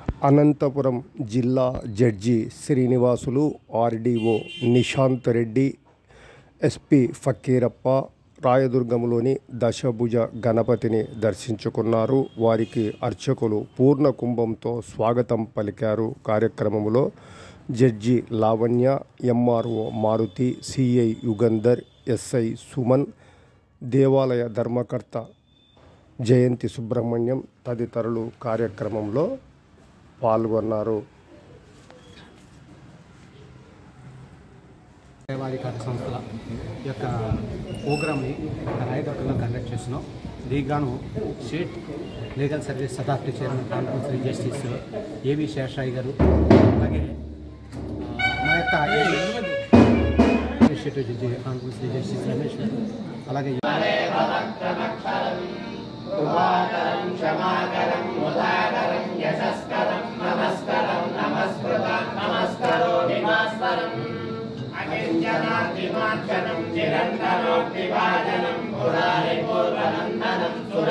అనంతపురం జిల్లా judge Srinivasulu RDO Nishant Reddy SP Fakirappa రాయదుర్గంలోని దశభుజ గణపతిని దర్శించుకున్నారు వారికి అర్చకులు పూర్ణ కుంభంతో స్వాగతం పలికారు కార్యక్రమంలో judge Lavanya MRO Maruti CI Yugandhar SI Suman దేవాలయ ధర్మకర్త జయంతి సుబ్రహ్మణ్యం తదితరులు కార్యక్రమంలో పాల్గొన్నారు సేవాది కార్య సంస్థల యొక్క ప్రోగ్రామ్ని రాయదుర్గంలో కండక్ట్ చేస్తున్నాం దీనికి గాను state legal service authority chairman conference Shri justice A V Seshasai గారు అలాగే ఆ, మా యొక్క administrative judge conference Shri justice Ramesh గారు అలాగే నిరంతరం నిరంతరోక్తిభాజనం పురారి పూర్వనందనం